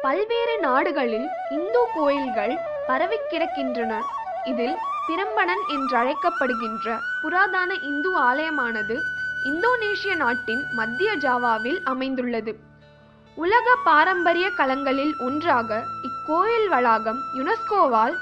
பல்வேறு நாடுகளில் இந்து கோயில்கள் பரவிக் கிடக்கின்றன இதில் பிரம்பணன் என்றழைக்கப்படுகின்ற புராதன இந்து ஆலயமானது இந்தோனேஷிய நாட்டின் மத்திய ஜாவாவில் அமைந்துள்ளது உலக பாரம்பரிய களங்களில் ஒன்றாக இக்கோயில் வளாகம் யுனெஸ்கோவால்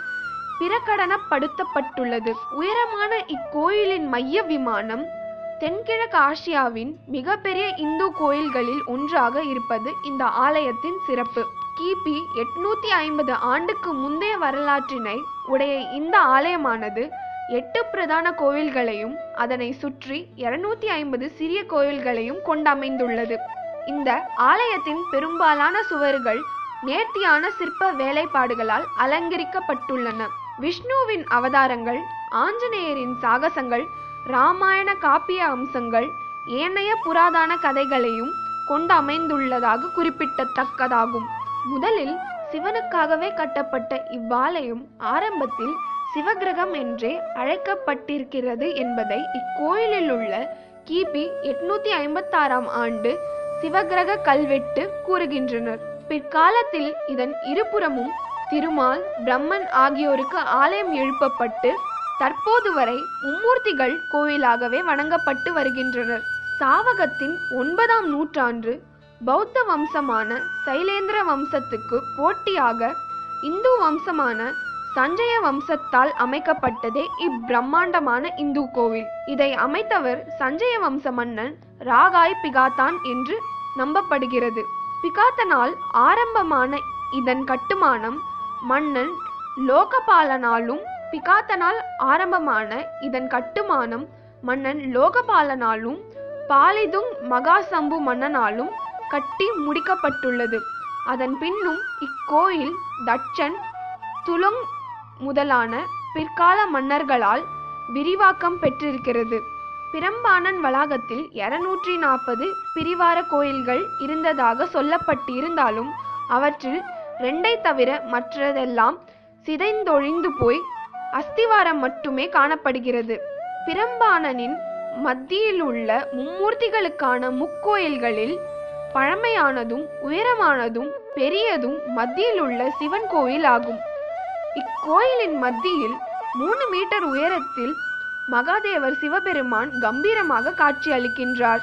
பிரகடனப்படுத்தப்பட்டுள்ளது உயரமான இக்கோயிலின் மைய விமானம் தென்கிழக்கு ஆசியாவின் மிகப்பெரிய இந்து கோயில்களில் ஒன்றாக இருப்பது இந்த ஆலயத்தின் சிறப்பு கிபி எட்நூத்தி ஐம்பது ஆண்டுக்கு முந்தைய வரலாற்றினை உடைய இந்த ஆலயமானது எட்டு பிரதான கோவில்களையும் அதனை சுற்றி இருநூத்தி ஐம்பது சிறிய கோவில்களையும் கொண்டமைந்துள்ளது இந்த ஆலயத்தின் பெரும்பாலான சுவர்கள் நேர்த்தியான சிற்ப வேலைப்பாடுகளால் அலங்கரிக்கப்பட்டுள்ளன விஷ்ணுவின் அவதாரங்கள் ஆஞ்சநேயரின் சாகசங்கள் ராமாயண காப்பிய அம்சங்கள் ஏனைய புராதன கதைகளையும் கொண்டு அமைந்துள்ளதாக குறிப்பிடத்தக்கதாகும் முதலில் சிவனுக்காகவே கட்டப்பட்ட இவ்வாலயம் ஆரம்பத்தில் சிவகிரகம் என்றே அழைக்கப்பட்டிருக்கிறது என்பதை இக்கோயிலில் உள்ள கிபி எட்நூத்தி ஐம்பத்தாறாம் ஆண்டு சிவகிரக கல்வெட்டு கூறுகின்றனர் பிற்காலத்தில் இதன் இருபுறமும் திருமால் பிரம்மன் ஆகியோருக்கு ஆலயம் எழுப்பப்பட்டு தற்போது வரை மும்மூர்த்திகள் கோயிலாகவே வணங்கப்பட்டு வருகின்றனர் சாவகத்தின் ஒன்பதாம் நூற்றாண்டு பௌத்த வம்சமான சைலேந்திர வம்சத்துக்கு போட்டியாக இந்து வம்சமான சஞ்சய வம்சத்தால் அமைக்கப்பட்டதே இப்பிரம்மாண்டமான இந்து கோவில் இதை அமைத்தவர் சஞ்சய வம்ச மன்னன் ராகாய் பிகாத்தான் என்று நம்பப்படுகிறது பிகாத்தனால் ஆரம்பமான இதன் கட்டுமானம் மன்னன் லோகபாலனாலும் பிகாத்தனால் ஆரம்பமான இதன் கட்டுமானம் மன்னன் லோகபாலனாலும் பாலிதுங் மகாசம்பு மன்னனாலும் கட்டி முடிக்கப்பட்டுள்ளது அதன் பின்னும் இக்கோயில் தட்சன் துலங் முதலான பிற்கால மன்னர்களால் விரிவாக்கம் பெற்றிருக்கிறது பிரம்பானன் வளாகத்தில் இருநூற்றி நாற்பது பிரிவார கோயில்கள் இருந்ததாக சொல்லப்பட்டிருந்தாலும் அவற்றில் ரெண்டை தவிர மற்றதெல்லாம் சிதைந்தொழிந்து போய் அஸ்திவாரம் மட்டுமே காணப்படுகிறது பிரம்பானனின் மத்தியில் உள்ள மும்மூர்த்திகளுக்கான முக்கோயில்களில் பழமையானதும் உயரமானதும் பெரியதும் மத்தியில் உள்ள சிவன் கோயில் ஆகும் இக்கோயிலின் மத்தியில் மூணு மீட்டர் உயரத்தில் மகாதேவர் சிவபெருமான் கம்பீரமாக காட்சியளிக்கின்றார்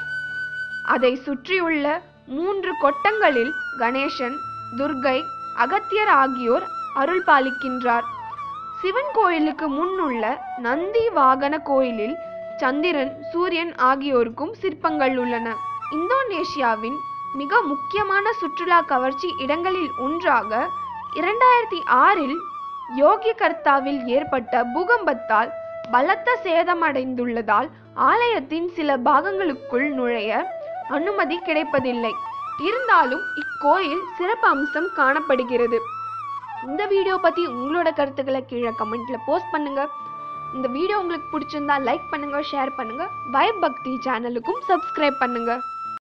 அதை சுற்றியுள்ள மூன்று கொட்டங்களில் கணேசன் துர்கை அகத்தியர் ஆகியோர் அருள் பாலிக்கின்றார் சிவன் கோயிலுக்கு முன்னுள்ள நந்தி வாகன கோயிலில் சந்திரன் சூரியன் ஆகியோருக்கும் சிற்பங்கள் உள்ளன இந்தோனேஷியாவின் மிக முக்கியமான சுற்றுலா கவர்ச்சி இடங்களில் ஒன்றாக இரண்டாயிரத்தி ஆறில் யோகிகர்த்தாவில் ஏற்பட்ட பூகம்பத்தால் பலத்த சேதமடைந்துள்ளதால் ஆலயத்தின் சில பாகங்களுக்குள் நுழைய அனுமதி கிடைப்பதில்லை இருந்தாலும் இக்கோயில் சிறப்பு அம்சம் காணப்படுகிறது இந்த வீடியோ பத்தி உங்களோட கருத்துக்களை கீழே கமெண்ட்ல போஸ்ட் பண்ணுங்க இந்த வீடியோ உங்களுக்கு பிடிச்சிருந்தா லைக் பண்ணுங்க ஷேர் பண்ணுங்க வைப் பக்தி சேனலுக்கும் சப்ஸ்கிரைப் பண்ணுங்க